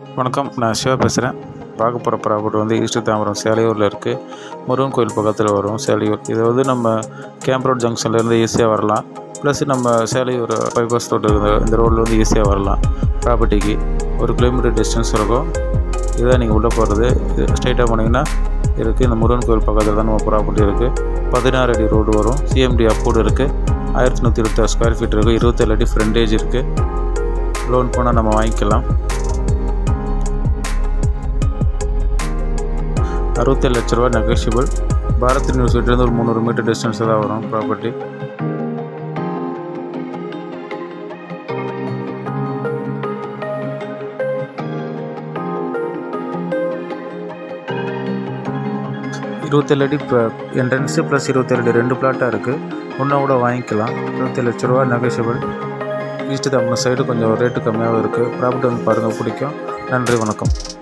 வணக்கம் நான் சிவா பேசுகிறேன் பார்க்க போகிற ப்ராப்பர்ட்டி வந்து ஈஸ்ட் தாம்பரம் சேலையூரில் இருக்குது முருகன் கோயில் பக்கத்தில் வரும் சேலையூர் இது வந்து நம்ம கேம்ப் ரோட் ஜங்ஷன்லேருந்து ஈஸியாக வரலாம் ப்ளஸ் நம்ம சேலையூர் பைபாஸ் ரோடு இந்த ரோடில் வந்து ஈஸியாக வரலாம் ப்ராப்பர்ட்டிக்கு ஒரு கிலோமீட்டர் டிஸ்டன்ஸ் இருக்கும் இதுதான் நீங்கள் உள்ளே போகிறது இது ஸ்ட்ரைட்டாக போனீங்கன்னா இருக்குது இந்த முருகன் கோயில் பக்கத்தில் தான் நம்ம ப்ராப்பர்ட்டி இருக்குது பதினாறு அடி ரோடு வரும் சிஎம்டி அப்ரூவ்டு இருக்குது ஆயிரத்தி நூற்றி இருபத்தாறு ஸ்கொயர் ஃபீட் இருக்குது இருபத்தேழு அடி ஃப்ரண்டேஜ் இருக்குது லோன் போனால் நம்ம வாங்கிக்கலாம் அறுபத்தேழு லட்ச ரூபா நெகோஷியபிள் பாரத் யூனிவர்சிட்டிலேருந்து ஒரு முந்நூறு மீட்டர் டிஸ்டன்ஸில் தான் வரும் ப்ராப்பர்ட்டி இருபத்தேழு அடி இப்போ என்ட்ரன்ஸு ப்ளஸ் இருபத்தேழு அடி ரெண்டு பிளாட்டாக இருக்குது ஒன்றா கூட வாங்கிக்கலாம் இருபத்தேழு லட்ச ரூபா நெகோஷியபிள் ஈஸ்ட் தமிழ் சைடு கொஞ்சம் ரேட்டு கம்மியாகவும் இருக்குது ப்ராப்பர்ட்டி வந்து பாருங்கள் பிடிக்கும் நன்றி வணக்கம்